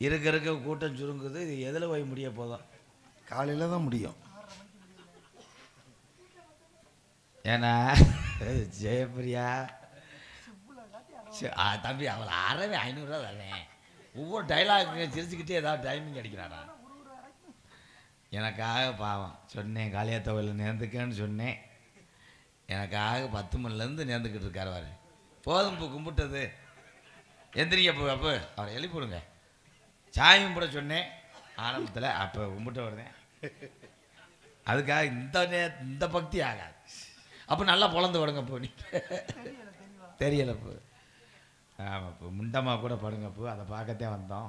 இருக்க இருக்க கூட்டம் சுருங்குது இது எதில் போய் முடிய போதும் காலையில் தான் முடியும் ஏன்னா ஜெயபிரியா சே- ஆ, தம்பி அவளை அறவே ஐநூறுரூவா தரேன் ஒவ்வொரு டைலாக்கு சிரிச்சுக்கிட்டே ஏதாவது டைமிங் அடிக்கிறாடா எனக்காக பாவம் சொன்னேன் காளியாத்தவையில் நேர்ந்துக்கன்னு சொன்னேன் எனக்காக பத்து மணிலேருந்து நேர்ந்துக்கிட்டு இருக்காரு அவரு போதும் இப்போ கும்பிட்டது எந்திரிங்க அப்போ அப்போ அவரை எழுப்பிவிடுங்க சாமி கும்பிட சொன்னேன் ஆரம்பத்தில் அப்போ கும்பிட்டு வருதேன் அதுக்காக இந்த நே இந்த பக்தி ஆகாது அப்போ நல்லா பொழந்து விடுங்க இப்போ நீ தெரியல இப்போ ஆமாம் இப்போ முண்டமாக கூட படுங்க இப்போ அதை பார்க்கத்தே வந்தோம்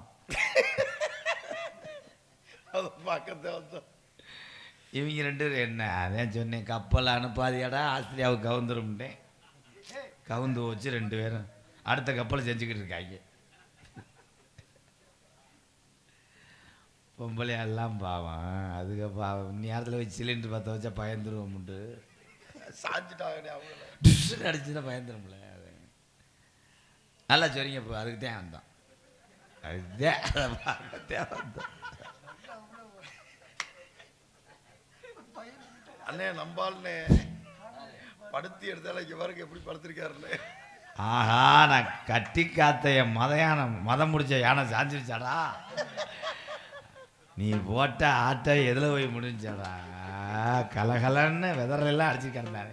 அது பக்கத்தை வந்தோம் இவங்க ரெண்டு பேரும் என்ன அதான் சொன்னேன் கப்பல் அனுப்பாதியாடா ஆஸ்திரியாவுக்கு கவுந்துரும்ட்டேன் கவுந்து வச்சு ரெண்டு பேரும் அடுத்த கப்பலை செஞ்சுக்கிட்டு இருக்காங்க பொம்பளை எல்லாம் பாவம் அதுக்கு பாவம் நேரத்தில் வச்சு சிலிண்டர் பற்ற வச்சா பயந்துருவோம்ட்டு சாஞ்சிட்டாங்க அவங்கள டிஷ்ஷுன்னு அடிச்சுன்னா பயந்துரும்ல அது நல்லா சொரிங்க இப்போ அதுக்கு தான் வந்தோம் அதுதான் அதை பார்க்கத்தான் வந்தோம் அண்ணே நம்பாள்னே படுத்தி எடுத்தால இங்க பாருங்க எப்படி படுத்திருக்காருன்னு ஆஹா நான் கட்டி காத்த என் மத யானை மதம் முடிச்ச யானை சாஞ்சிருச்சாடா நீ போட்ட ஆட்டை எதில் போய் முடிஞ்சாடா கலகலன்னு வெதரெல்லாம் அடிச்சுக்கிறேன்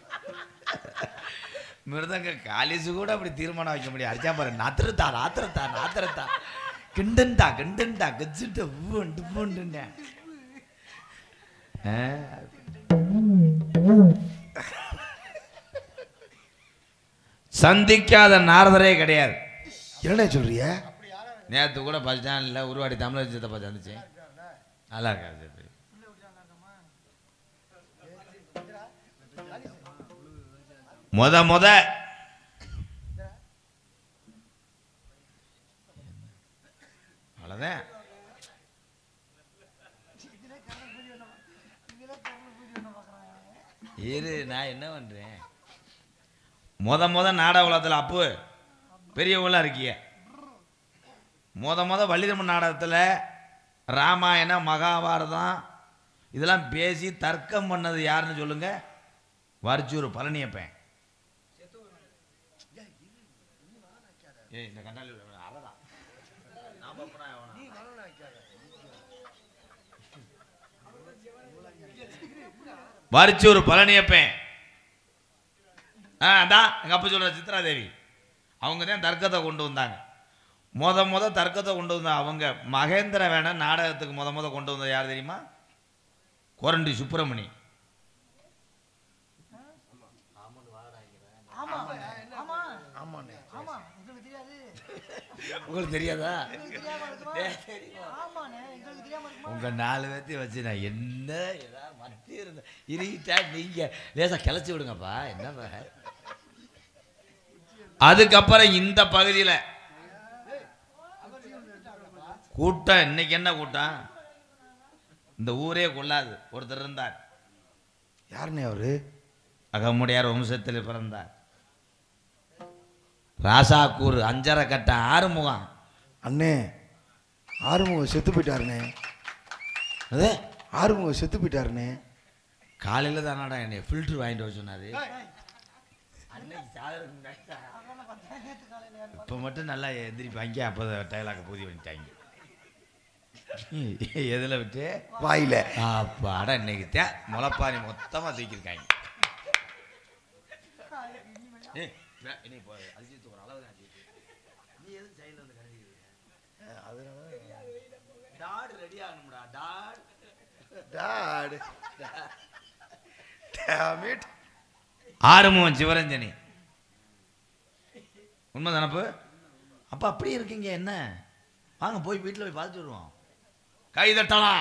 மிருதங்க காலேஜ் கூட அப்படி தீர்மானம் வைக்க முடியாது அடிச்சா பாரு நாத்திரத்தா நாத்திரத்தா நாத்திரத்தா கிண்டன்டா கிண்டன்டா கச்சுட்டு உண்டு பூண்டுன்னே ஆ சந்திக்காத நாரதரே கிடையாது என்னண்ணே சொல்றிய நேற்று கூட பஸ் ஸ்டாண்டில் உருவாடி தமிழர் சித்தப்பா சந்திச்சேன் நல்லா இருக்காது சித்தப்பா. முத முத அவ்வளோதான் இரு நான் என்ன பண்ணுறேன் முத முத நாடக உலகத்தில் அப்பு பெரியவங்களாம் இருக்கீங்க முத முத வள்ளிரமன் நாடகத்தில் ராமாயணம் மகாபாரதம் இதெல்லாம் பேசி தர்க்கம் பண்ணது யாருன்னு சொல்லுங்க வரிச்சூர் பழனியப்பன் ஏய் இந்த கண்ணாடி உள்ள அழகா. நான் பார்ப்பனா எவனா? வரிச்சூர் பழனியப்பன் ஆ அதான் எங்கள் அப்பா சொல்கிற சித்ராதேவி அவங்க தான் தர்க்கத்தை கொண்டு வந்தாங்க முத முத தர்க்கத்தை கொண்டு வந்த அவங்க மகேந்திர வேணன் நாடகத்துக்கு முத முத கொண்டு வந்தது யார் தெரியுமா கோரண்டி சுப்பிரமணி ஆமாண்ணே உங்களுக்கு தெரியாதா உங்க நாலு பேர்த்தையும் வச்சு நான் என்ன ஏதாவது மத்தி இருந்த இருக்கிட்டா நீங்க லேசா கிளச்சி விடுங்கப்பா என்னப்பா அதுக்கப்புறம் இந்த பகுதியில கூட்டம் இன்னைக்கு என்ன கூட்டம் இந்த ஊரே கொள்ளாது ஒருத்தர் இருந்தார் யாருண்ணே அவரு அகமுடையார் வம்சத்தில் பிறந்தார் ராசாக்கூர் அஞ்சரை கட்ட ஆறுமுகம் அண்ணே ஆறுமுகம் செத்து போயிட்டாருண்ணே அது ஆறுமுகம் செத்து போயிட்டாருண்ணே காலையில் தானடா என்னை ஃபில்ட்ரு வாங்கிட்டு வர சொன்னாரு இப்போ மட்டும் நல்லா எந்திரிப்பாங்க அப்போ டைலாக பூதி பண்ணிட்டாங்க எதில் விட்டு வாயில அப்பாடா இன்னைக்கு தே முளைப்பாரி மொத்தமாக தூக்கியிருக்காங்க ஏய், வே- இனி போ, அஜித் ஒரு அளவு தான் அஜித். நீ எதுக்கு சைடுல வந்து கழட்டிக்கிட்டு இருக்க? டாட் ரெடி ஆகணும்டா dad dad Damn it. Arumugam Sivaranjani உண்மை தானப்பு அப்போ அப்படி இருக்கீங்க என்ன வாங்க போய் வீட்டில் போய் பார்த்துட்டு வருவோம் கை தட்டலாம்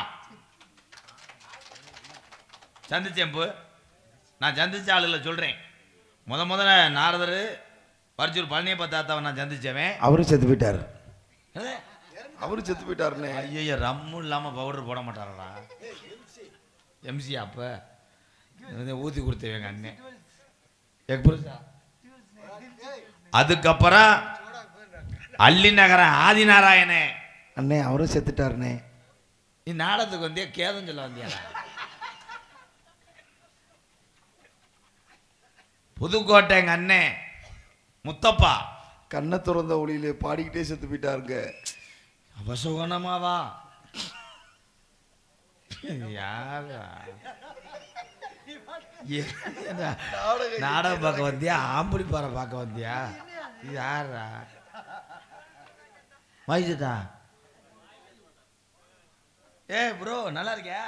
சந்திச்சேன் போ நான் சந்திச்ச ஆளுல சொல்கிறேன் முத முதல்ல நாரதர் பரிச்சூர் பழனியப்ப தாத்தாவை நான் சந்திச்சவன் அவரும் செத்து போயிட்டாரு அவரும் செத்து போயிட்டாருண்ணே ஐயோ ரம்மு இல்லாமல் பவுடர் போட மாட்டாரடா எம்சி அப்போ ஊற்றி கொடுத்தவங்க அண்ணன் எக் புரிசா அதுக்கப்புறம் அள்ளி நகரம் ஆதிநாராயணே அண்ணே அவரும் செத்துட்டாருண்ணே நீ நாடகத்துக்கு வந்தியா கேதம் சொல்ல வந்தியா புதுக்கோட்டை எங்க அண்ணன் முத்தப்பா கண்ணை திறந்த ஒளியிலே பாடிக்கிட்டே செத்து போயிட்டாருங்க அவசகுணமாவா யாரா ஏடா, நாடகம் பார்க்க வந்தியா ஆம்புலி பாறை பார்க்க வந்தியா இது யாரா வயசுதா ஏ ப்ரோ நல்லா இருக்கியா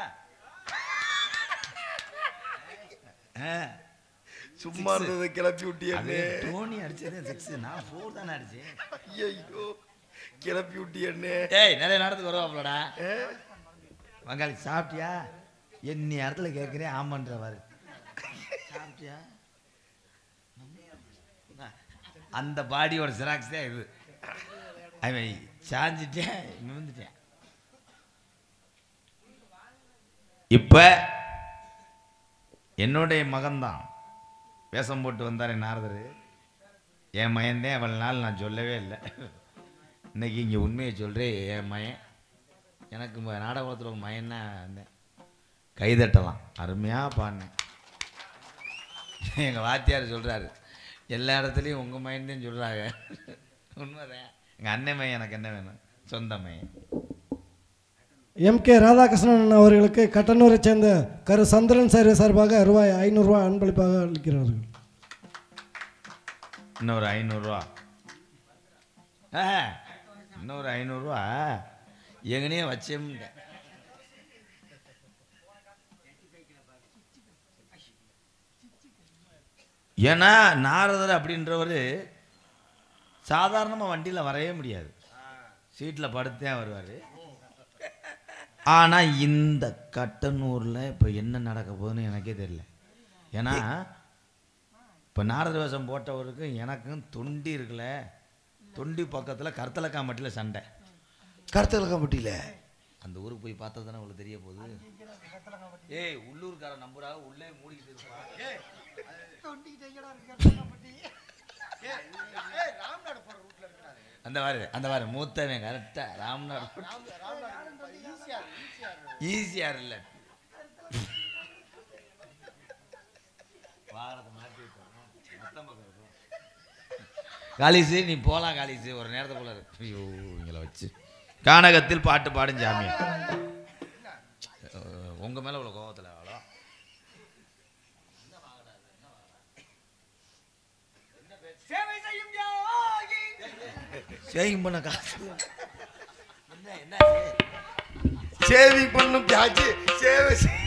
ஆ, சும்மா இருந்ததை கிளப்பி அது விட்டியண்ணே டோனி அடிச்சதே சிக்ஸ் நான் ஃபோர் தானே அடிச்சேன் ஐயோ கிளப்பி விட்டியண்ணே ஏய் நிறைய நடத்துக்கு வருவாப்லடா ஏ, வங்காளி சாப்பிட்டியா என் இடத்துல கேட்குறேன் ஆமான்றவாரு சாப்பிட்டியா அந்த பாடியோட ஜெராக்ஸ் தான் இது அவன் சாஞ்சிட்டேன் நிமிந்துட்டேன் இப்போ என்னுடைய மகன்தான் வேஷம் போட்டு வந்தார் நாரதர் என் மயன்தான் அவ்வளோ நாள் நான் சொல்லவே இல்லை இன்னைக்கு இங்கே உண்மையை சொல்கிறேன் என் மயன் எனக்கு ம- நாடகத்தில் ஒரு மயன்னா இருந்தேன் கைதட்டலாம் அருமையாக பாடினேன் எங்கள் வாத்தியார் சொல்கிறாரு எல்லா இடத்துலையும் உங்கள் மயன்தான் சொல்கிறாங்க உண்மைதான் எங்கள் அண்ணன் மையன் எனக்கு என்ன வேணும் சொந்த மையன் எம் கே ராதாகிருஷ்ணன் அவர்களுக்கு கட்டணூரை சேர்ந்த கரு சந்திரன் சார் சார்பாக ரூபாய் ஐநூறுரூவா அன்பளிப்பாக அளிக்கிறார்கள் இன்னொரு ஐநூறுரூவா ஆ இன்னொரு ஐநூறுரூவா எங்கனையே வச்சேன்ட்டேன் ஏன்னா நாரதர் அப்படின்றவர் சாதாரணமாக வண்டியில் வரவே முடியாது சீட்டில் படுத்தேன் வருவார் ஆனால் இந்த கட்டனூரில் இப்போ என்ன நடக்க போகுதுன்னு எனக்கே தெரியல ஏன்னா இப்போ நாரத வேஷம் போட்டவருக்கு எனக்கும் தொண்டி இருக்குல்ல தொண்டி பக்கத்தில் கருத்தலக்காம்பட்டியில் சண்டை கருத்தலக்காம்பட்டியில அந்த ஊருக்கு போய் பார்த்தா தானே உங்களுக்கு தெரிய போகுது ஏய் உள்ளூர்கார நம்புறாக உள்ளே மூடிக்கிட்டு இருப்பா அந்த வாரு அந்த வாரு மூத்தவன் கரெக்டா ராம்நாடு ஈஸியார் இல்லை வாரத்தை மாட்டி விட்டோம். மொத்தம் பக்கம் இருக்கும். காளிசு நீ போலாம் காளிசு ஒரு நேரத்தை போல இருக்கு. ஐயோ இங்களை வச்சு கானகத்தில் பாட்டு பாடும் ஜாமியா உங்க மேல உள்ள கோவத்துல அவ்வளோ சேவிங் பண்ண காசு என்ன என்ன சேவி பண்ணும் பியாச்சு சேவை செய்-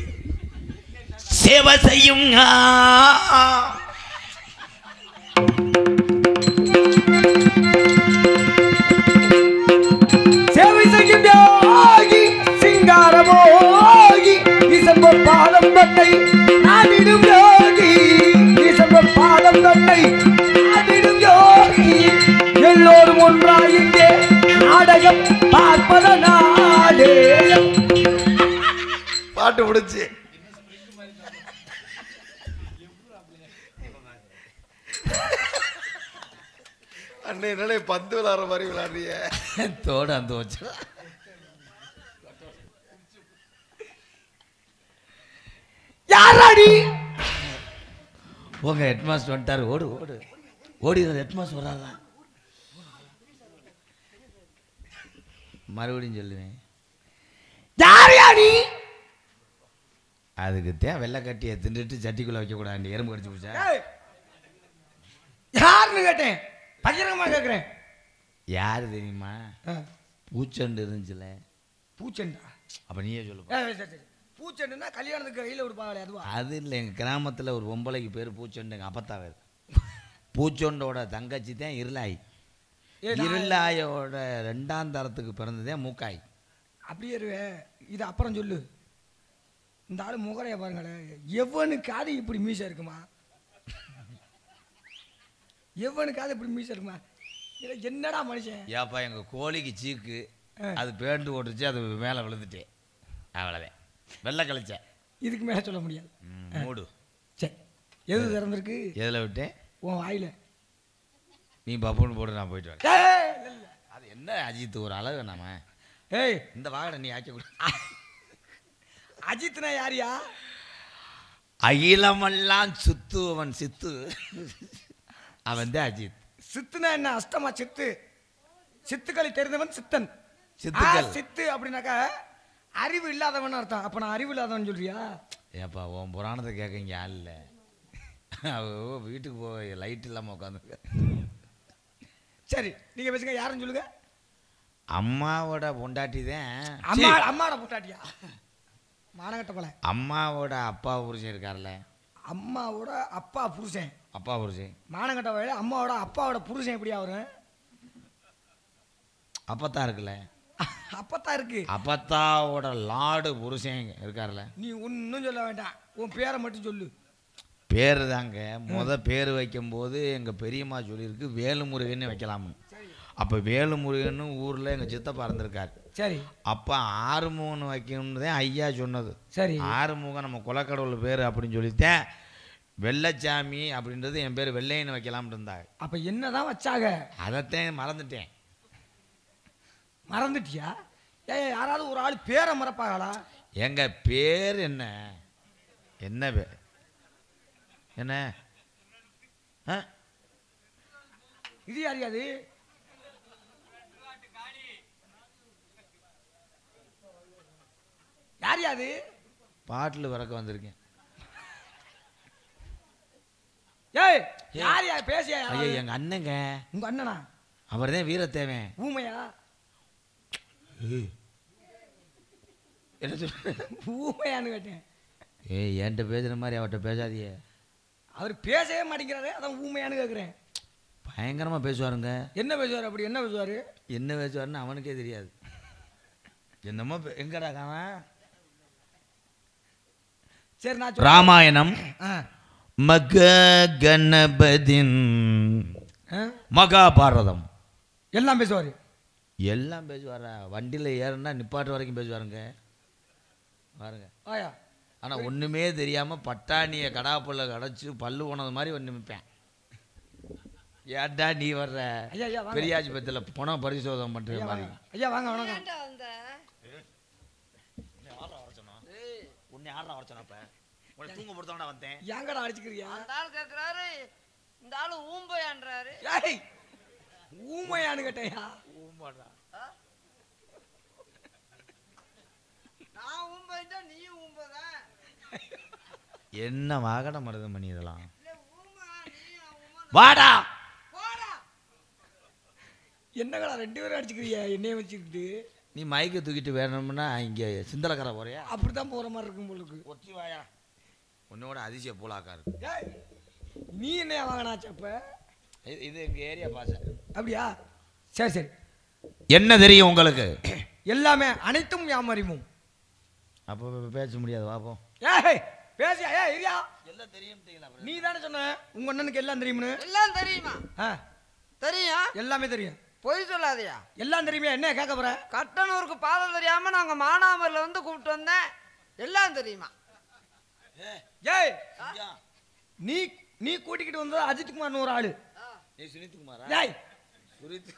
சேவை செய்யும் சேவை செய்யும் யோகி சிங்காரமோகி இசம்ப பாதம் தன்னை நாடிடும் யோகி இசம்ப பாதம் தன்னை நாடிடும் யோகி எல்லோரும் ஒன்றாய் இங்கே நாடகம் பார்ப்பதனாலே பாட்டு முடிச்சு அண்ணே என்னடே பந்து விளாடுற மாதிரி விளாடுறிய தோடு அந்த வச்சு யாராடி உங்க ஹெட்மாஸ்டர் வந்துட்டாரு ஓடு ஓடு ஓடி ஹெட்மாஸ்டர் வராதா மறுபடியும் சொல்லுவேன் யாரையா நீ அதுக்கு தேன் வெள்ளை கட்டியை தின்னுட்டு சட்டிக்குள்ள வைக்க கூடாது எறும்பு கடிச்சு பிடிச்சா ஏய், யாருன்னு கேட்டேன் பகிரங்கமா கேட்குறேன் யாரு தெரியுமா பூச்செண்டு இருந்துச்சுல பூச்செண்டா அப்ப நீயே சொல்லு ஏய், சரி, சரி. பூச்செண்டுன்னா கல்யாணத்துக்கு கையில் கொடுப்பாங்களே அதுவா அது இல்லை எங்கள் கிராமத்தில் ஒரு பொம்பளைக்கு பேர் பூச்சொண்டு எங்கள் அப்பத்தா பேர் பூச்சொண்டோட தங்கச்சி தான் இருளாய் ஏ, நான் இருளாயோட ரெண்டாம் தரத்துக்கு பிறந்ததே மூக்காய் அப்படியே இருவே இது அப்புறம் சொல்லு இந்த ஆளு முகரைய பாருங்களேன் எவனுக்காவது இப்படி மீசை இருக்குமா எவனுக்காவது இப்படி மீசை இருக்குமா இல்லை என்னடா மனுஷன் ஏப்பா எங்கள் கோழிக்கு சீக்கு ஆ. அது பேண்டு ஓட்டுச்சு அது மேலே விழுந்துட்டேன் அவ்வளோதான் வெள்ளை கழிச்சேன் இதுக்கு மேலே சொல்ல முடியாது ம், மூடு சரி எது திறந்திருக்கு எதில் விட்டேன் உன் வாயில நீ பப்புன்னு போட்டு நான் போயிட்டு வரேன் ஏய், இல்ல, இல்ல. அது என்ன அஜித் ஒரு அளவு நாம ஏய் இந்த வாகனம் நீ ஆக்கி கொடு அஜித்னா யாரியா அகிலமெல்லாம் சுத்துவன் சித்து அவன் தான் அஜித் சித்துனா என்ன அஷ்டமா சித்து சித்துக்களை தெரிந்தவன் சித்தன் சித்துக்கள். ஆ, சித்து அப்படின்னாக்கா அறிவு இல்லாதவன் அர்த்தம் அப்ப நான் அறிவு இல்லாதவன் சொல்றியா ஏப்பா உன் புராணத்தை கேட்க இங்கே ஆள் இல்லை அவ வீட்டுக்கு போய் லைட் இல்லாமல் உட்காந்துருக்க சரி நீங்க பேசுங்க யாருன்னு சொல்லுங்க அம்மாவோட பொண்டாட்டி தான் அம்மா அம்மாட புட்டாட்டியா மானகட்ட போல அம்மாவோட அப்பா புருஷன் இருக்கார்ல அம்மாவோட அப்பா புருஷன் அப்பா புருஷன் மானகட்ட வயல அம்மாவோட அப்பாவோட புருஷன் எப்படியா வரும் அப்பத்தான் இருக்குல்ல அப்பத்தான் இருக்கு அப்பத்தாவோட லாடு புருஷன் இருக்கார்ல நீ ஒன்றும் சொல்ல வேண்டாம் உன் பேரை மட்டும் சொல்லு பேர் தாங்க முத பேர் வைக்கும்போது எங்கள் பெரியம்மா சொல்லியிருக்கு வேலுமுருகன்னு வைக்கலாம்னு அப்போ வேலுமுருகன்னு ஊரில் எங்கள் சித்தப்பா இருந்திருக்காரு சரி அப்போ ஆறுமுகன் வைக்கணும்னு தான் ஐயா சொன்னது சரி ஆறுமுகம் நம்ம குலக்கடவுள் பேர் அப்படின்னு சொல்லித்தேன் வெள்ளச்சாமி அப்படின்றது என் பேர் வெள்ளையன்னு வைக்கலாம்னு இருந்தாங்க அப்ப என்னதான் வச்சாக அதைத்தான் மறந்துட்டேன் மறந்துட்டியா ஏய் யாராவது ஒரு ஆள் பேரை மறப்பாங்களா எங்க பேர் என்ன என்ன பேர் என்ன ஆ இது யார் அது யார் யாது பாட்டில் விறக்க வந்திருக்கேன் ஏய் யார் யா பேசியா ஐயா யாராவது? எங்க அண்ணங்க உங்க அண்ணனா அவர் தான் வீரத்தேவன் ஊமையா என்ன சொல்ற ஊமையான்னு கேட்டேன் ஏய் என்கிட்ட பேசுகிற மாதிரி அவர்கிட்ட பேசாதியே அவர் பேசவே மாட்டேங்கிறாரு அதான் ஊமையான்னு கேட்குறேன் பயங்கரமாக பேசுவாருங்க என்ன பேசுவார் அப்படி என்ன பேசுவார் என்ன பேசுவாருன்னு அவனுக்கே தெரியாது என்னமோ பே- எங்கடா காணான் சரி நான் சொல்றேன். ராமாயணம் ஆ மக கணபதின் ஆ? மகாபாரதம் எல்லாம் பேசுவார் எல்லாம் பேசுவாரா வண்டியில் ஏறுனா நிப்பாட்டு வரைக்கும் பேசுவாருங்க பாருங்க ஆயா ஆனால் ஒன்றுமே தெரியாமல் பட்டாணியை கடாப்புள்ள கடைச்சி பல்லு போனது மாதிரி ஒன்று நிற்பேன் ஏன்டா நீ வர்ற ஐயா ஐயா வாங்க பெரியாஜி பத்தில் பணம் பரிசோதனை பண்ணுற ஐயா மாதிரி வாங்க ஐயா வாங்க வணக்கம் ஏன்டா வந்த உன்னை யாரா வரச்சனப்ப உன்னை தூங்க பொறுத்தவனா வந்தேன் ஏங்கடா அடிச்சுக்கிறியா அந்த ஆள் கேக்குறாரு இந்த ஆளு ஊம்பையான்றாரு ஏய் ஊமையான்னு கேட்டேயா நான் ஊம்பைட்டா நீயும் ஊம்பதான் என்ன வாகன மருதம் பண்ணி இதெல்லாம் இல்ல ஊம்பா நீயும் ஊம்பா வாடா போடா என்னங்கடா ரெண்டு பேரும் அடிச்சுக்கிறியா என்னைய வச்சுக்கிட்டு நீ மைக்கை தூக்கிட்டு வேணும்னா இங்கே சிந்தலக்கரை போறியா அப்படிதான் போற மாதிரி இருக்கும் போலுக்கு ஒத்தி வாயா உன்னோட அதிசய பூலாக்கா இருக்கு ஏய் நீ என்னையா வாங்கினாச்சு அப்ப இது- இது எங்கள் ஏரியா பாச அப்படியா சரி சரி என்ன தெரியும் உங்களுக்கு எல்லாமே அனைத்தும் யாமறிவும் அப்போ பேச முடியாது பாப்போம் ஏய் பேசியா ஏய் இரியா எல்லாம் தெரியும் நீ தானே சொன்ன உங்க அண்ணனுக்கு எல்லாம் தெரியும்னு எல்லாம் தெரியுமா ஆ தெரியும் எல்லாமே தெரியும் பொய் சொல்லாதயா எல்லாம் தெரியுமே என்ன கேட்க போற கட்டனூருக்கு பாதை தெரியாம நாங்க மானாமரில் வந்து கூப்பிட்டு வந்தேன் எல்லாம் தெரியுமா ஏய் நீ நீ கூட்டிக்கிட்டு வந்தது அஜித்குமார்னு ஒரு ஆளு நீ சுனித்குமாரா ஏய் சுனித்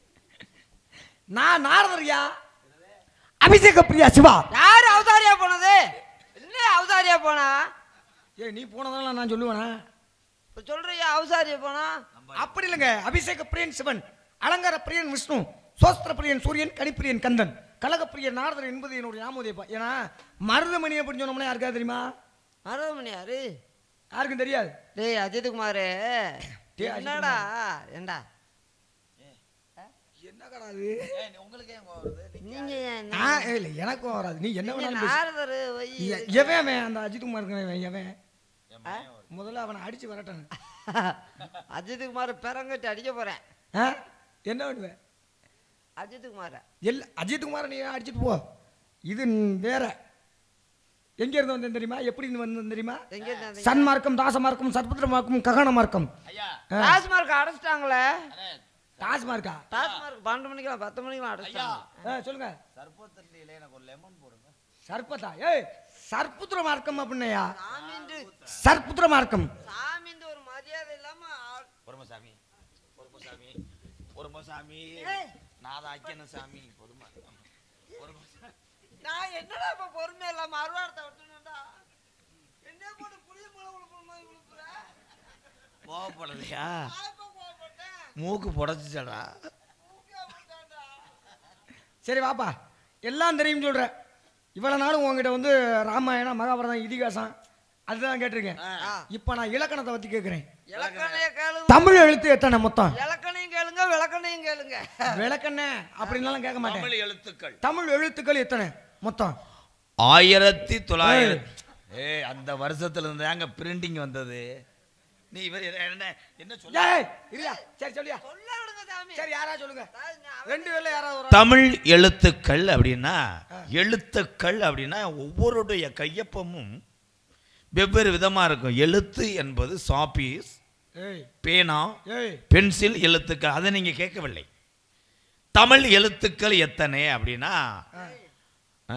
நான் நாரதரியா அபிஷேக பிரியா சிவா யாரு அவதாரியா போனது இல்ல அவதாரியா போனா ஏய் நீ போனதெல்லாம் நான் சொல்லுவேனா இப்ப சொல்றியா அவதாரியா போனா அப்படி இல்லைங்க அபிஷேக பிரியன் சிவன் அலங்கார பிரியன் விஷ்ணு சோஸ்திர பிரியன் சூரியன் கணிப்பிரியன் கந்தன் கலகப்பிரியன் நாரதர் என்பது என்னுடைய நாமோதயப்பா ஏன்னா மருதமணி அப்படின்னு சொன்னோம்னா யாருக்காவது தெரியுமா மருதமணி யாரு யாருக்கும் தெரியாது டேய் அஜித்குமாரு டேய், என்னடா ஏண்டா என்ன கடாது உங்களுக்கு ஏன் வருது நீங்க ஏன் ஆ இல்லை எனக்கும் வராது நீ என்ன நீங்க வேணாலும் பேசு. நாரதரு வை எ- எவன் அவன் அந்த அஜித்குமார் இருக்கவன் எவன் முதல்ல அவனை அடிச்சு வரட்டானு அஜித்குமார் பெரங்கட்டி அடிக்க போறேன் ஆ என்ன பண்ணுவேன் அஜித்குமார எல் அஜித்குமாரை நீ அடிச்சிட்டு போ இது ந- வேற எங்க இருந்து வந்தேன் தெரியுமா எப்படி இருந்து வந்தேன் தெரியுமா எங்க இருந்தா சன்மார்க்கம் தாசமார்க்கம் சர்பத்திரமார்க்கம் ககன மார்க்கம் ஐயா டாஸ்மார்க் அடைச்சிட்டாங்களே டாஸ்மார்க்கா டாஸ்மார்க் பன்னெண்டு மணிக்கெல்லாம் பத்து மணிக்கெல்லாம் அடைச்சிட்டாங்க ஆ, சொல்லுங்க சர்பத்தண்ணியில் எனக்கு ஒரு லெமன் போடுங்க சர்பத்தா ஏய் சர்புத்திர மார்க்கம் அப்படின்னையா சாமிந்து சர்புத்திர மார்க்கம் சாமிந்து ஒரு மரியாதை இல்லாம ஆள்- பொறுமசாமி பொறுமசாமி பொறுமசாமி ஏய், நான் அதை ஆக்கணும் சாமி பொறுமை பொறுமை நான் என்னடா இப்ப பொறுமை இல்லாம அருவாரத்தை விட்டுனேன்டா என்ன போட்டு புளிய மலை உழுப்புற மாதிரி உழுப்புற கோவப்படலையா நான் எப்ப கோவப்பட்டேன் மூக்கு புடச்சிச்சடா ஊக்கே அப்படித்தான்டா. சரி வாப்பா எல்லாம் தெரியும் சொல்ற இவ்வளவு நாளும் உங்ககிட்ட வந்து ராமாயணம் மகாபாரதம் இதிகாசம் அதுதான் கேட்டிருக்கேன் இப்போ நான் இலக்கணத்தை பத்தி கேட்குறேன் இலக்கணைய கேளுங்க தமிழ் எழுத்து எத்தனை மொத்தம் இலக்கணையும் கேளுங்க விளக்கணையும் கேளுங்க விளக்கண்ணே அப்படின்லாம் கேட்க மாட்டேன் தமிழ் எழுத்துக்கள் தமிழ் எழுத்துக்கள் எத்தனை மொத்தம் ஆயிரத்தி தொள்ளாயிரத்தி ஏய் அந்த வருஷத்துல இருந்து அங்க பிரிண்டிங் வந்தது நீ இவர் என்ன என்ன சொல்ல ஏய் இல்லையா சரி சொல்லியா சொல்ல விடுங்க சாமி சரி யாரா சொல்லுங்க அதாவது நான் ரெண்டு பேர்ல யாராவது ஒரு ஆள். தமிழ் எழுத்துக்கள் அப்படின்னா எழுத்துக்கள் அப்படின்னா ஒவ்வொருடைய கையொப்பமும் வெவ்வேறு விதமா இருக்கும் எழுத்து என்பது சாப்பீஸ் ஏய் பேனா ஏய் பென்சில் எழுத்துக்கள் அதை நீங்க கேட்கவில்லை தமிழ் எழுத்துக்கள் எத்தனை அப்படின்னா ஆ.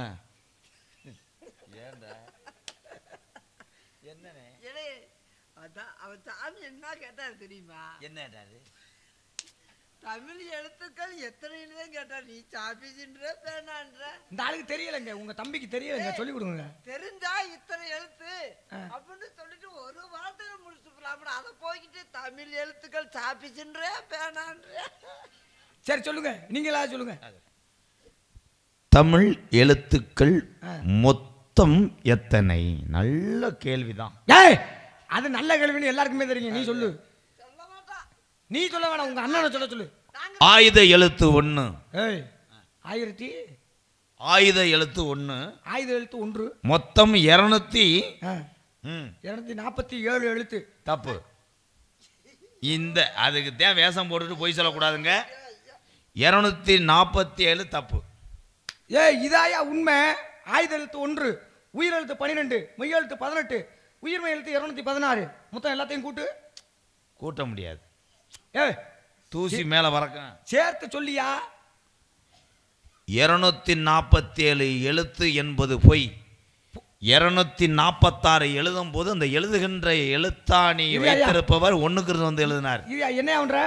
ஏலே, அதான் அவன் சாமி என்ன கேட்டாரு தெரியுமா என்னடா அது? தமிழ் எழுத்துக்கள் எத்தனைன்னு தான் கேட்டா நீ சாப்பிச்சுன்ற பேனான்ற இந்த ஆளுக்கு தெரியலைங்க உங்க தம்பிக்கு தெரியலைங்க சொல்லி கொடுங்க தெரிஞ்சா இத்தனை எழுத்து அப்படின்னு சொல்லிட்டு ஒரு வார்த்தையில முடிச்சு போலாம்னு அதை போய்கிட்டு தமிழ் எழுத்துக்கள் சாப்பிச்சுன்ற பேனான்ற சரி சொல்லுங்க நீங்களா சொல்லுங்க தமிழ் எழுத்துக்கள் மொத்தம் எத்தனை நல்ல கேள்விதான் ஏய் அது நல்ல கேள்வின்னு எல்லாருக்குமே தெரியும் நீ சொல்லு சொல்ல மாட்டான் நீ சொல்ல வேணாம் உங்க அண்ணனை சொல்ல சொல்லு ஆயுத எழுத்து ஒன்று ஏய் ஆயிரத்தி ஆயுத எழுத்து ஒன்று ஆயுத எழுத்து ஒன்று மொத்தம் இரநூத்தி ஆ, ம் இருநூத்தி நாற்பத்தி ஏழு எழுத்து தப்பு இந்த அதுக்கு தான் வேஷம் போட்டுட்டு போய் சொல்லக்கூடாதுங்க இரநூத்தி நாற்பத்தி ஏழு தப்பு ஏய் இதாயா உண்மை ஆயுத எழுத்து ஒன்று உயிரெழுத்து பன்னிரெண்டு மெய் எழுத்து பதினெட்டு உயிர்மை எழுத்து இருநூத்தி பதினாறு மொத்தம் எல்லாத்தையும் கூட்டு கூட்ட முடியாது ஏய் தூசி மேலே பறக்கும் சேர்த்து சொல்லியா இருநூத்தி நாற்பத்தி ஏழு எழுத்து என்பது பொய் இருநூத்தி நாற்பத்தாறு எழுதும் போது அந்த எழுதுகின்ற எழுத்தாணி இல்லையா? வைத்திருப்பவர் ஒண்ணுக்கு இருந்து வந்து எழுதினார் இது என்ன பண்ற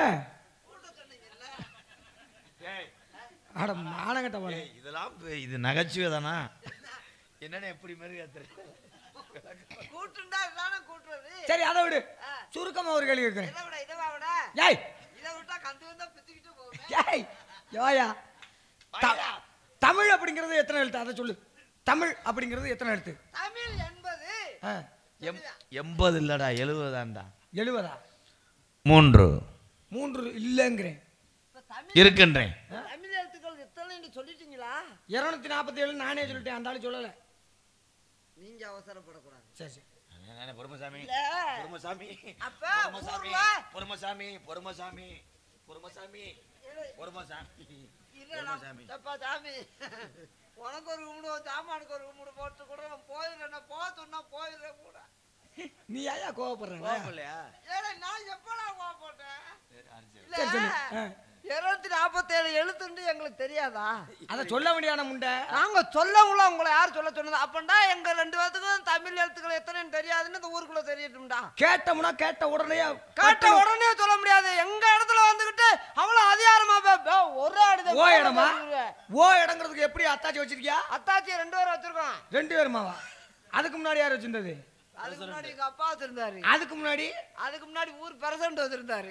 அட மானங்கட்ட போல இதெல்லாம் பே- இது நகைச்சுவை தானா என்னன்னு எப்படி மாதிரி கூட்டுண்டா இதுதானே கூட்டுறது சரி அதை விடு சுருக்கமா ஒரு கேள்வி கேட்கிறேன் இதை விட இதை விட ஏய் இதை விட்டா கந்து வந்தா பிச்சுக்கிட்டு போகும் ஏய் யோயா த- தமிழ் அப்படிங்கிறது எத்தனை எழுத்து அதை சொல்லு தமிழ் அப்படிங்கிறது எத்தனை எழுத்து தமிழ் என்பது ஆ, எம் எண்பது இல்லடா எழுபதாண்டா எழுபதா மூன்று மூன்று இல்லைங்கிறேன் இப்ப தமிழ் இருக்கின்றேன் தமிழ் எழுத்துக்கள் எத்தனைன்னு சொல்லிட்டீங்களா இருநூத்தி நாற்பத்தி ஏழு நானே சொல்லிட்டேன் அந்த ஆளு சொல்லலை நீங்க அவசரப்படக்கூடாது சரி சரி பொறுமசாமி இல்ல பொறுமசாமி அப்ப பொறுமசாமி ஊர்ல பொறுமசாமி பொறுமசாமி பொறுமசாமி பொறுமசாமி இல்லடா, தப்பா சாமி உனக்கு ஒரு கும்பிடு சாமானுக்கு ஒரு கும்பிடு போட்டு கூட நான் போயிடுறேன் போத்துன்னா போயிடுறேன் கூட நீ ஏயா கோவப்படுற கோவப்படலையா? ஏடா நான் எப்படா போட்டேன் சரி சொல்லு ஆ. இருநூத்தி நாற்பத்தேழு எழுத்துண்டு எங்களுக்கு தெரியாதா அதை சொல்ல வேண்டியான முண்டை நாங்க சொல்லவுல உங்களை யார் சொல்ல சொன்னது அப்பண்டா எங்க ரெண்டு பேத்துக்கும் தமிழ் எழுத்துக்கள் எத்தனைன்னு தெரியாதுன்னு இந்த ஊருக்குள்ள தெரியட்டும்டா கேட்டோம்னா கேட்ட உடனே கேட்ட உடனே சொல்ல முடியாது எங்க இடத்துல வந்துகிட்டு அவ்வளவு அதிகாரமா பே- பே, ஒரு ஆடு ஓ இடமா ஓ இடங்கிறதுக்கு எப்படி அத்தாச்சி வச்சிருக்கியா அத்தாச்சி ரெண்டு பேரும் வச்சிருக்கோம் ரெண்டு பேருமாவா அதுக்கு முன்னாடி யார் வச்சிருந்தது அதுக்கு முன்னாடி எங்க அப்பா வச்சிருந்தாரு அதுக்கு முன்னாடி அதுக்கு முன்னாடி ஊர் பிரசன்ட் வச்சிருந்தாரு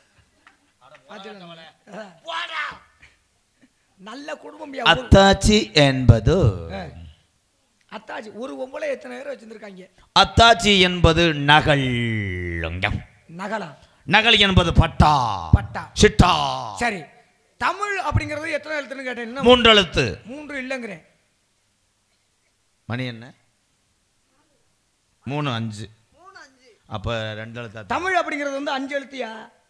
பாத்தீங்களா? நல்ல குடும்பம் யா, ஒரு- அத்தாச்சி என்பது ஆ. அத்தாச்சி ஒரு ஒம்பளை எத்தனை பேர் வச்சிருந்திருக்காங்க அத்தாச்சி என்பது நகல் நகலா நகல் என்பது பட்டா பட்டா. சிட்டா சரி தமிழ் அப்படிங்கிறது எத்தனை எழுத்துன்னு கேட்டேன் இன்னும் மூன்றெழுத்து மூன்று இல்லைங்கிறேன் மணி என்ன மூணு அஞ்சு மூணு அஞ்சு அப்ப ரெண்டு எழுத்தா தமிழ் அப்படிங்கிறது வந்து அஞ்சு எழுத்தியா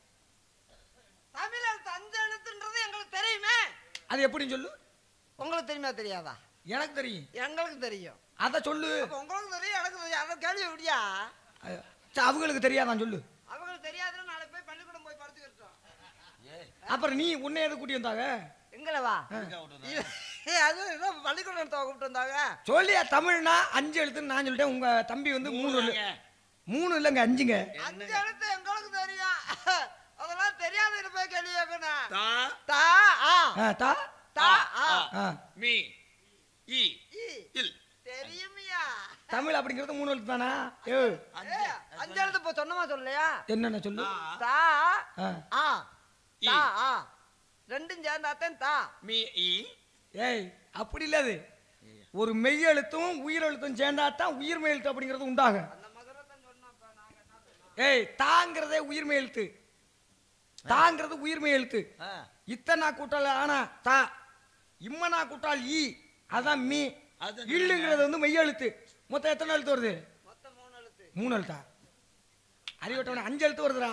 தமிழ் எழுத்து அஞ்சு எழுத்துன்றது எங்களுக்கு தெரியுமே அது எப்படின்னு சொல்லு உங்களுக்கு தெரியுமா தெரியாதா எனக்கு தெரியும் எங்களுக்கு தெரியும் அதை சொல்லு அப்ப உங்களுக்கு தெரியும் எனக்கு தெரியும் அதை கேள்வி விடியா அது- சரி, அவங்களுக்கு தெரியாதான் சொல்லு அவங்களுக்கு தெரியாதுன்னு நாளைக்கு போய் பள்ளிக்கூடம் போய் படுத்துக்கிட்டோம் அப்புறம் நீ உன்னை எது கூட்டி வந்தாங்க எங்களை வா ஏ அது ஏதோ பள்ளிக்கூடம் எடுத்து கூப்பிட்டு வந்தாங்க சொல்லியா தமிழ்னா அஞ்சு எழுத்துன்னு நான் சொல்லிட்டேன் உங்க தம்பி வந்து மூணு இல்ல மூணு இல்லைங்க அஞ்சுங்க அஞ்சு எழுத்து எங்களுக்கு தெரியும் அதெல்லாம் தெரியாத போய் கேள்வி கேட்கணும் தா தா ஆ ஆ, தா தா ஆ ஆ. மீ இ இ. இல் தெரியுமியா தமிழ் அப்படிங்கிறது மூணு எழுத்து தானா ஏ ஏய், அஞ்சு எழுத்து இப்போ சொன்னமா சொல்லலையா என்னென்ன சொல்லு தா ஆ. ஆ இ. தா ஆ ரெண்டும் சேர்ந்தாத்தான் தா மீ இ ஏய் அப்படி இல்ல அது ஒரு மெய் எழுத்தும் உயிர் எழுத்தும் சேர்ந்தா தான் உயிர்மெய் எழுத்து அப்படிங்கிறது உண்டாகும் அந்த மதுரத்தன் சொன்னப்ப நாங்க என்ன சொன்னோம்? ஏய் தாங்கிறதே உயிர்மெய் எழுத்து தாங்கிறது உயிர்மெய் எழுத்து இத்தனா கூட்டால் ஆனா தா இம்மனா கூட்டால் ஈ அதான் மீ அது இல்லுங்கிறது வந்து மெய் எழுத்து மொத்தம் எத்தனை எழுத்து வருது மொத்தம் மூணு எழுத்து மூணு எழுத்தா அறிவட்டவன அஞ்சு எழுத்து வருதுடா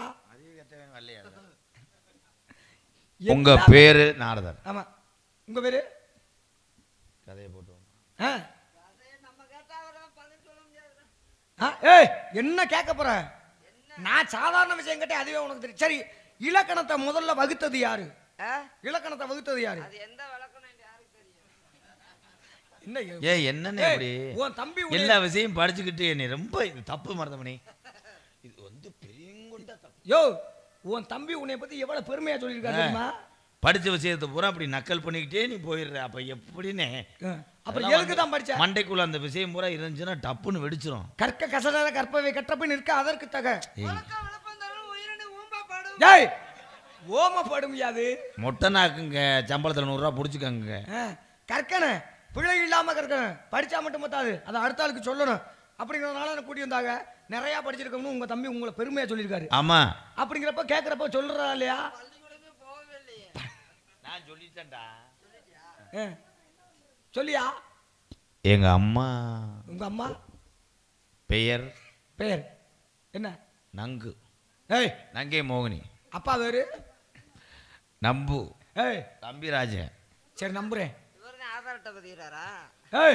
உங்க எத்தனை- பேரு நாரதர் ஆமா உங்க பேரு கதையை போட்டு ஆ அதே நம்ம கேட்டா அவரெல்லாம் பதில் சொல்ல முடியாது ஆ, ஏய் என்ன கேட்க போற நான் சாதாரண விஷயம் கேட்டேன் அதுவே உனக்கு தெரியும் சரி இலக்கணத்தை முதல்ல வகுத்தது யாரு ஆ? இலக்கணத்தை வகுத்தது யாரு அது எந்த விளக்கணும் யாருக்கு தெரியும் என்ன ஏ என்னன்னு ஏய், இப்படி உன் தம்பி உன்னை- எல்லா விஷயம் படிச்சுக்கிட்டு என்னை ரொம்ப இது தப்பு மருதமணி இது வந்து பெரியங்குண்ட தப்பு யோ உன் தம்பி உன்னை பத்தி எவ்வளவு பெருமையா சொல்லியிருக்காரு தெரியுமா படிச்ச விஷயத்தை பூரா அப்படி நக்கல் பண்ணிக்கிட்டே நீ போயிடுற அப்ப எப்படின்னு ஆ, அப்புறம் எதுக்கு தான் படிச்ச மண்டைக்குள்ள அந்த விஷயம் பூரா இருந்துச்சுன்னா டப்புன்னு வெடிச்சிரும் கற்க கசடாத கற்பவை கற்றப்பை நிற்க அதற்கு தக உலக்க விளப்பம் தரும் உயிரணி ஊம்பப்படும் ஏய் ஓமப்படும் யாது மொட்டை நாக்குங்க சம்பளத்தில் நூறுரூவா பிடிச்சிக்கங்க ஆ, கற்கணும் பிழை இல்லாம கற்கணும் படிச்சா மட்டும் பத்தாது அதை அடுத்த ஆளுக்கு சொல்லணும் அப்படிங்கிறதுனால என்னை கூட்டி வந்தாங்க நிறைய படிச்சிருக்கோம்னு உங்க தம்பி உங்களை பெருமையா சொல்லியிருக்காரு ஆமா அப்படிங்கிறப்ப கேட்குறப்ப சொல்றா இல்லையா பள்ளிக்கூடமே போகவே இல்லையே நான் சொல்லிட்டேன்டா ஆ. சொல்லியா எங்க அம்மா உங்க அம்மா பெயர் பெயர் என்ன நங்கு ஏய் நங்கை மோகினி அப்பா பேரு நம்பு ஏய் தம்பிராஜன் சரி நம்புறேன் இவர் ஆதார் அட்டை பதிகிறாரா ஏய்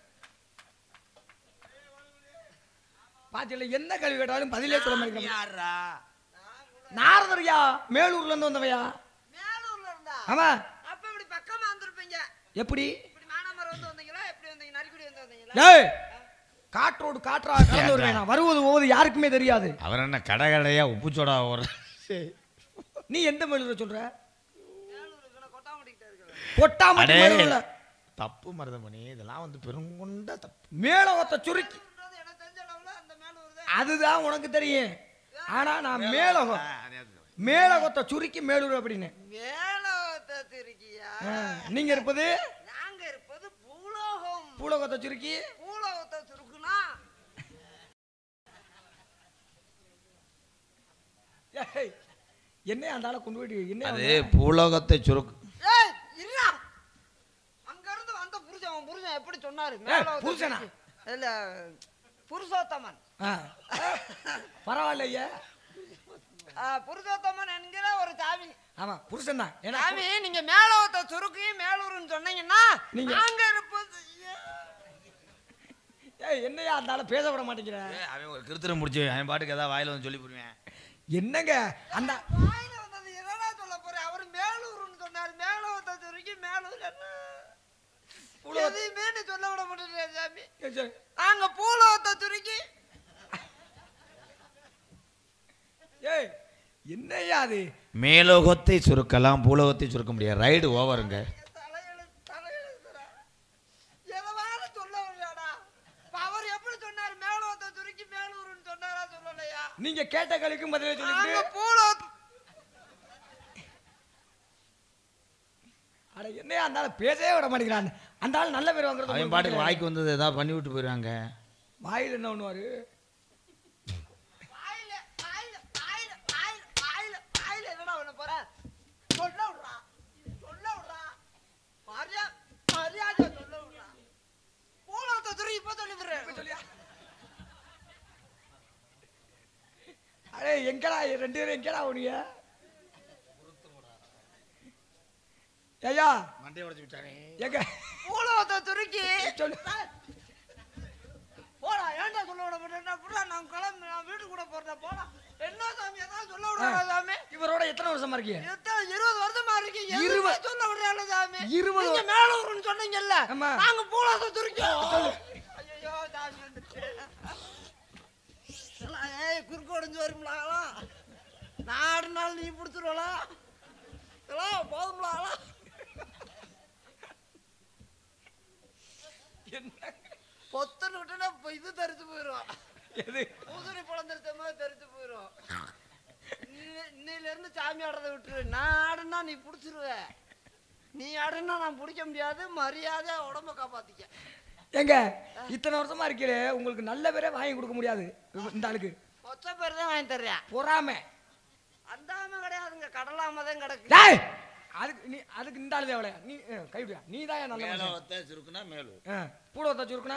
பாத்தியில என்ன கல்வி கேட்டாலும் பதிலே சொல்ல மாட்டேங்கிறேன் யாரா நாரதரியா மேலூர்ல இருந்து வந்தவையா மேலூர்ல இருந்தா ஆமா அப்ப இப்படி பக்கமா வந்திருப்பீங்க எப்படி இப்படி மானாமரம் வந்து வந்தீங்களா எப்படி வந்தீங்க நரிக்குடி வந்து வந்தீங்களா ஏய் காற்றோடு காற்றா கலந்து வருவேன் நான். வருவது போவது யாருக்குமே தெரியாது அவர் என்ன கடை கடையா உப்பு சோடா ஒரு நீ எந்த மேலூரை சொல்ற மேலூருக்கு நான் கொட்டாமட்டிக்கிட்ட இருக்கிறேன் கொட்டாமட்டி அடே. மேலூர்ல தப்பு மருதமணி இதெல்லாம் வந்து பெருங்குண்ட தப்பு மேலோகத்தை சுருக்கி மேலூர்ன்றது எனக்கு தெரிஞ்ச அளவுல அந்த மேலூர் தான் அதுதான் உனக்கு தெரியும் ஆனா நான் மேலோகம் மேலோகத்தை சுருக்கி மேலூர் அப்படின்னு மேலோகத்தை திருக்கியா ஆ, நீங்க இருப்பது நாங்க இருப்பது பூலோகம் பூலோகத்தை சுருக்கி பூலோகத்தை சுருக்குனா ஏய், என்ன அந்த ஆளை கொண்டு போயிட்டு என்ன அது அவன்? பூலோகத்தை சுருக்கு ஏய் இருடா அங்க இருந்து வந்த புருஷன் அவன் புருஷன் எப்படி சொன்னாரு மேலோகத்தை புருஷனா? சுருக்கி. இல்ல புருஷோத்தமன் ஆ. பரவாயில்லையே ஆ, புருஷோத்தமன் என்கிற ஒரு சாமி ஆமா புருஷன் தான் ஏன்னா சாமி நீங்க மேலோகத்தை சுருக்கி மேலூர்னு சொன்னீங்கன்னா நீங்க- நாங்க இருப்பது ஏய் என்னையா அந்த ஆளை பேச விட மாட்டேங்கிற அவன் ஒரு கிருத்திரம் முடிச்சு அவன் பாட்டுக்கு ஏதாவது வாயில வந்து சொல்லி போடுவேன் என்னங்க அந்த வாயில வந்தது என்னடா சொல்ல போறேன் அவர் மேலூர்னு சொன்னாரு மேலோகத்தை சுருக்கி மேலூர் என்ன எதையுமே நீ சொல்ல விட மாட்டேன் சாமி ஏய், சரி. நாங்க பூலோகத்தை சுருக்கி ஏய் என்னையா அது மேலோகத்தை சுருக்கலாம் பூலோகத்தை சுருக்க முடியாது ரைடு ஓவருங்க தலையெழு தலையெழுத்துறா எதவாறு சொல்ல முடியாடா இப்ப அவர் எப்படி சொன்னார் மேலோகத்தை சுருக்கி மேலூர்னு சொன்னாரா சொல்லலையா நீங்க கேட்ட கலிக்கும் பதிலே நாங்க சொல்லிட்டு பூலோகத்தை அட என்னையா அந்த ஆளை பேசவே விட மாட்டேங்கிறான் அந்த ஆள் நல்ல பேர் வாங்குறது அவன் உங்களுக்கு பாட்டுக்கு பிடிக்கல. வாய்க்கு வந்தது ஏதாவது பண்ணி விட்டு போயிடுவாங்க வாயில் என்ன பண்ணுவாரு வாயில வாயில வாயில வாயில வாயில வாயில என்னடா பண்ண போற சொல்ல விடுறா சொல்ல விடுறா மரியா மரியாதை சொல்ல விடுறா பூலோகத்தை சுருக்கி இப்ப சொல்லி விடுறேன் சொல்லியா அடே எங்கடா ரெண்டு பேரும் எங்கடா உனிய ஐயா மண்டையை உடச்சு விட்டானே எங்க பூலோகத்தை சுருக்கி சொல்லு போடா ஏன்டா சொல்ல விட மாட்டேன் புடா நான் கிளம்பி நான் வீட்டுக்கு கூட போறேன் போடா என்ன சாமி ஏதாவது சொல்ல விடுறா சாமி இவரோட எத்தனை வருஷமா இருக்கீங்க எத்தனை இருபது வருஷமா இருக்கு இருபது- இருபது சொல்ல விடுறாள் சாமி இருபது நீங்க மேலூர்னு சொன்னீங்கல்ல ஆமா. நாங்க பூலோகத்தை சுருக்கி ஐயோ சாமி வந்துட்டு எல்லாம் ஏய் குறுக்கு உடைஞ்சு வருங்களாம் நான் ஆடினாலும் நீ பிடிச்சிருவலா இதெல்லாம் போதும்ல ஆளா பொத்தன் விட்டுனா இப்ப இது தெரிச்சு போயிடும் எது பூசணி பழம் தெரிச்ச மாதிரி தெரிச்சு போயிடும் இன்னையில இருந்து சாமி ஆடுறதை விட்டுரு நான் ஆடுனா நீ பிடிச்சிருவ நீ ஆடுனா நான் பிடிக்க முடியாது மரியாதை உடம்ப காப்பாத்திக்க ஏங்க இத்தனை வருஷமா இருக்கீங்களே உங்களுக்கு நல்ல பேரே வாங்கி கொடுக்க முடியாது இந்த ஆளுக்கு மொச்ச பேர் தான் வாங்கி தர்றேன் பொறாம அந்தாம கிடையாதுங்க கடலாம தான் கிடக்கு டேய் அதுக்கு நீ அதுக்கு இந்த ஆளு தேவலையா நீ அஹ், கைவிடியா நீ தான் நல்ல மேல மனுஷன். ஒத்த சுருக்குனா மேலும் ஆ, பூட வச்சு இருக்குனா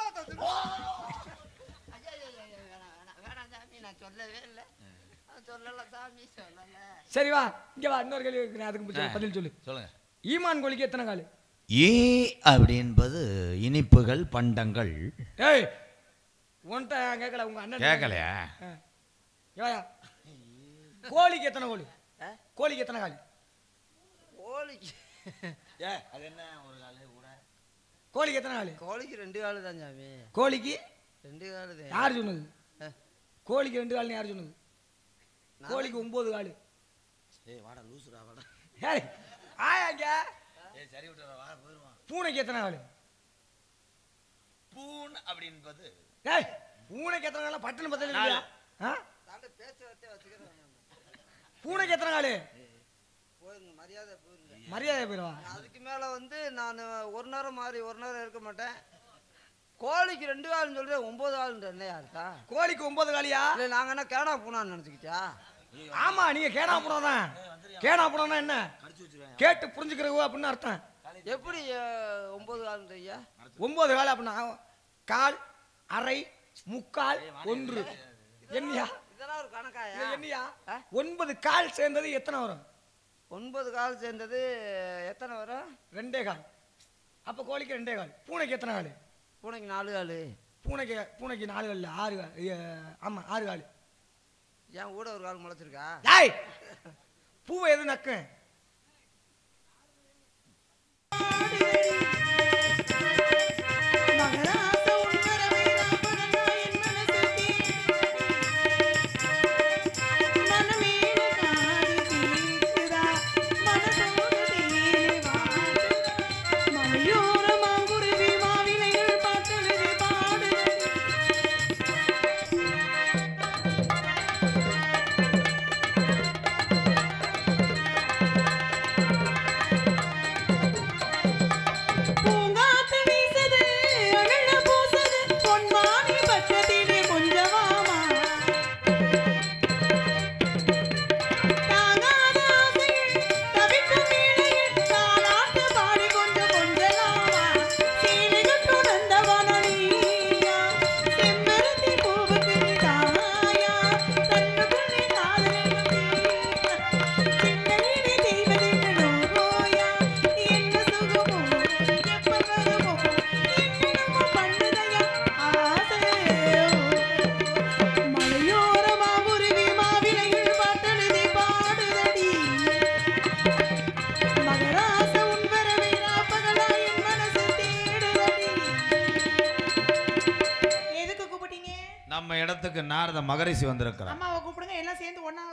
ஐயா, ஐயா, ஐயா, ஐயா, வேணாம், வேணாம், வேணாம் சாமி, நான் சொல்லவே இல்லை நான் சொல்லல சாமி சொல்லல சரி வா இங்க வா இன்னொரு கேள்வி கேட்கிறேன் அதுக்கு பதில் பதில் சொல்லு சொல்லுங்க ஈமான் கோழிக்கு எத்தனை கால் ஏ அப்படின்பது இனிப்புகள் பண்டங்கள் ஏய் உன்கிட்ட நான் கேட்கல உங்க அண்ணன் கேட்கலையா ஆ. ஏயா கோழிக்கு எத்தனை கோழி கோழிக்கு எத்தனை கால் கோழிக்கு ஏ அது என்ன ஒரு கால கூட கோழிக்கு எத்தனை கால் கோழிக்கு ரெண்டு காலு தான் சாமி கோழிக்கு ரெண்டு காலு தான் யார் சொன்னது ஆ. கோழிக்கு ரெண்டு கால்னு யார் சொன்னது கோழிக்கு ஒன்பது கால் ஏய் வாடா லூசுடா வாடா ஏய் ஆயாங்க ஏய் சரி விட்டுறா வா போயிருவான் பூனைக்கு எத்தனை கால் பூன் அப்படின்பது ஏய் பூனைக்கு எத்தனை கால் பட்டுன்னு பத்தல இல்லையா ஆ தாண்ட பேச்சுவார்த்தை வச்சுக்கிறேன் பூனைக்கு எத்தனை கால் போயிருங்க மரியாதை போயிருங்க மரியாதை போயிடுவா அதுக்கு மேல வந்து நான் ஒரு நேரம் மாறி ஒரு நேரம் இருக்க மாட்டேன் கோழிக்கு ரெண்டு கால்னு சொல்றேன் ஒன்பது கால்ன்ற என்னையா இருக்கா கோழிக்கு ஒன்பது காலியா இல்லை நாங்கள் என்ன கேடா பூனான்னு நினச்சிக்கிச்சா ஆமா நீங்க கேடா புடம் தான் கேடா புடம்னா என்ன கேட்டு புரிஞ்சுக்கிறவு அப்படின்னு அர்த்தம் எப்படி அஹ், ஒன்பது கால்ன்ற ஐயா ஒன்பது கால் அப்படின்னா கால் அரை முக்கால் ஒன்று என்னையா இதெல்லாம் ஒரு கணக்காயா இது என்னையா ஆ? ஒன்பது கால் சேர்ந்தது எத்தனை வரும் ஒன்பது கால் சேர்ந்தது எத்தனை வரும் ரெண்டே கால் அப்ப கோழிக்கு ரெண்டே கால் பூனைக்கு எத்தனை கால் பூனைக்கு நாலு கால் பூனைக்கு பூனைக்கு நாலு கால் இல்ல, ஆறு கால் ஐய, ஆமா ஆறு கால் ஏன் கூட ஒரு கால் முளைச்சிருக்கா டேய் பூவை எது நக்கு மகராச உன்வரவை ராமகனா என் மனசுக்கே. மனமேல காது கேக்குதா, மனசோடு தேனே வாடுதா. மலையோர மாங்குருவி மாவிலைகள் பாட்டெழுதி பாடுதடி. பூங்காத்து வீசுது, அழல பூசுது, பொன்மானி பக்கத்திலே கொஞ்சமாமா. தாங்காத ஆசையில் தவிக்கும் வேளையில் தாலாட்டு பாடி கொஞ்சம் கொஞ்சலாமா. சீனிகள் துறந்தவன நீயா, செம்பருத்தி பூவுக்கு நீ தாயா, கண்ணுக்குள்ளே காதலிடும் தீயா. சிந்தனையிலே தெய்வதென்று நோயா, என்ன சுகமோ, எப்ப வருமோ, என்னென்னமோ பண்ணுதையா ஆசை. மலையோரமா உருவி மாவிலைகள் பாட்டெழுதி பாடுதடி. மகராச உன் வரவை ராப்பகலா என் மனசு தேடுதடி. எதுக்கு கூப்பிட்டீங்க நம்ம இடத்துக்கு நாரத மகரிஷி வந்திருக்கிறான் அம்மாவை கூப்பிடுங்க எல்லாம் சேர்ந்து ஒண்ணா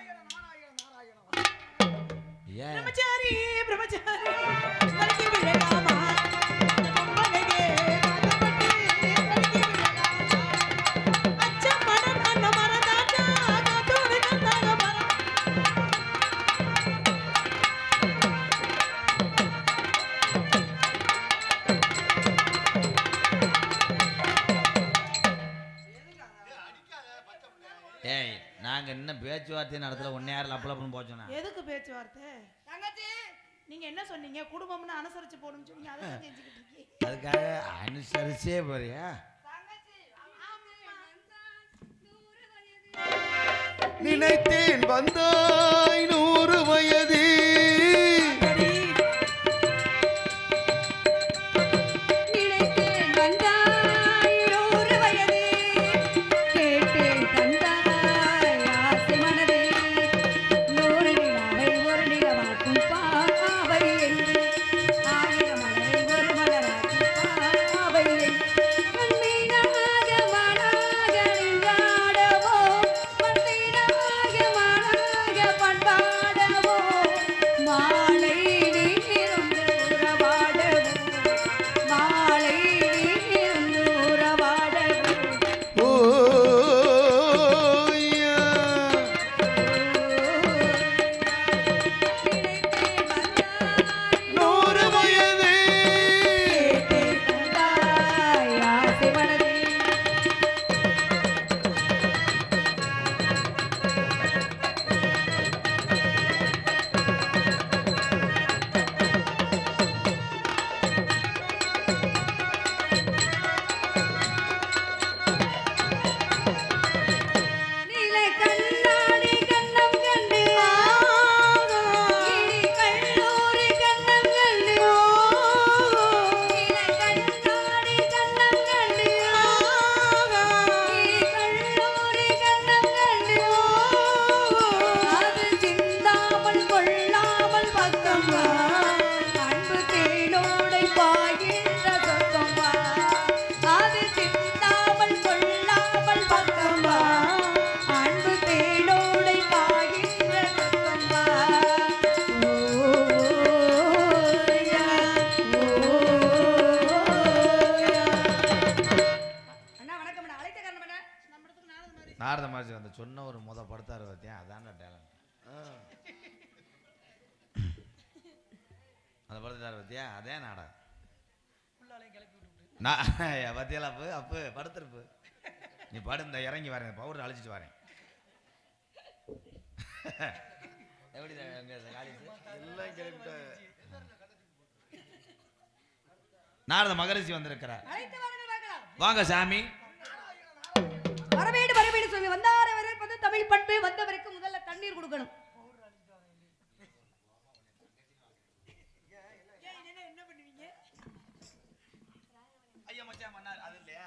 ஏன் பிரம்மச்சாரி பிரம்மச்சாரி கலக்கி விடலாமா பொம்பளையே காதப்பட்டு கலக்கி விடலாமா அச்சம் மனம் அன்ன மரதாச்சா காத்தோடு நந்தாக மரம் ஏய் நாங்க இன்னும் பேச்சுவார்த்தை நடத்தல ஒன்னே யாரும் லப்பலப்புன்னு போச்சோன்னா எதுக்கு பேச்சுவார்த்தை தங்கச்சி நீங்க என்ன சொன்னீங்க குடும்பம்னு அனுசரிச்சு போகணும்னு சொன்னீங்க அதை தான் செஞ்சுக்கிட்டு இருக்கீங்க அதுக்காக அனுசரிச்சே போறியா நினைத்தேன் வந்தாய் நூறு வயது நினைத்தேன் வந்தாய் நூறு வயது கேட்டேன் தந்தாய் ஆசை மனதே நூறு நிலாவை ஒரு நிலவாக்கும் பாவை என்று ஆயிரம் மலரை ஒரு மலராக்கும் பாவை என்று மண்மீனாக மனாக நின்றாடவோ மண்மீனாக மனாக ஒரு முத படுத்தாரு பார்த்தியா அதான்டா டேலண்ட் அந்த படுத்துட்டாரு பார்த்தியா அதே நாடகம் நான் பத்தியால அப்பு அப்பு படுத்துருப்பு நீ படு இந்த இறங்கி வரேன் பவுடர் அழைச்சிட்டு வரேன் எப்படி காலேஜ் எல்லாம் கிளம்பிட்டாங்க நாரத மகரிஷி வந்திருக்கிறார் அழைத்து வாருங்கள் பார்க்கலாம். வாங்க சாமி வரவேண்டு வரவேண்டு சொல்லி வந்தார வரவேற்பது தமிழ் பண்பு வந்தவருக்கு முதல்ல தண்ணீர் கொடுக்கணும் ஐயா மச்சான் மன்னார் அது இல்லையா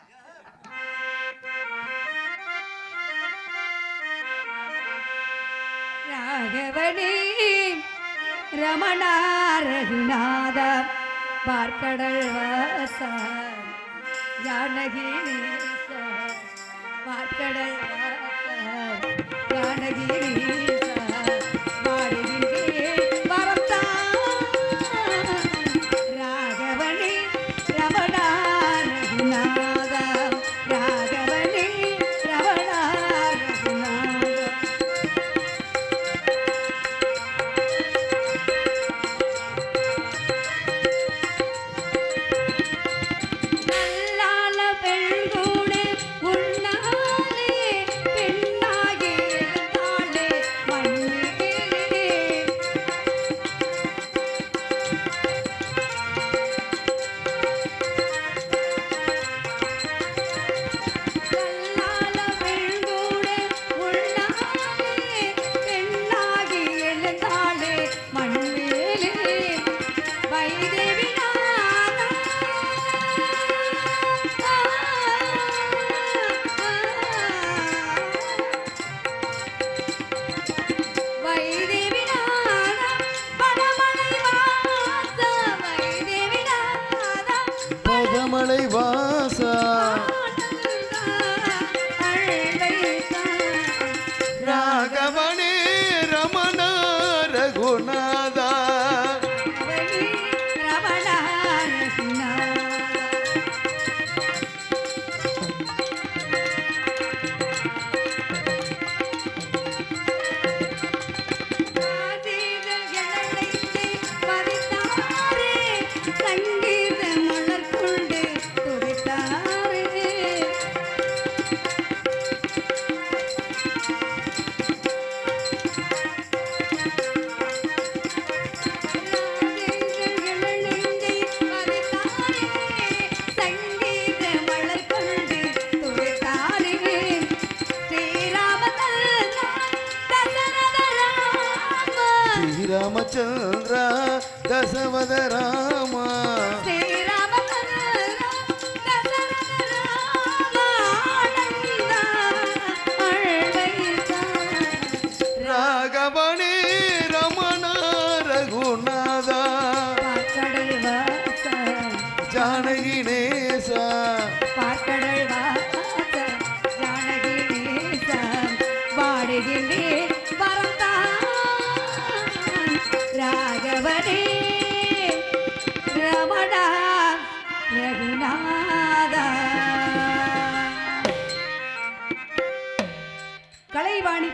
ராகவனே ரமணா ரகுநாத பார்க்கடல் வாச ஜானகி நேச பார்க்கடல் வாச ஜானகி நேச வாடுகின்றேன் வரத்தா ராகவனே ரமணா ரகுநாத ராகவனே ரமணா ரகுநாத நல்லால பெண்கூடு உன்னாலே பெண்ணாகி இருந்தாளே மண்ணிலே நல்லால பெண்கூடு உன்னாலே பெண்ணாகி இருந்தாளே மண்ணிலே வைதேவி நாதா வைதேவி நாதா படமலை வாச வைதேவி நாதா பதமலை வாசா ராகவனே ரமண ரகுநாதா சங்கீத மலர் கொண்டு துடித்தாரே ஸ்ரீராமச்சந்திரா தசவத ராமா ராகவனே ரமண ரகுநாதா ஜானகி நேசா பார்க்கடல் வாச ஜானகி நேசம் வாடுகின்றேன் வரந்தான் ராகவனே ரமணா ரகுநாதா கலைவாணி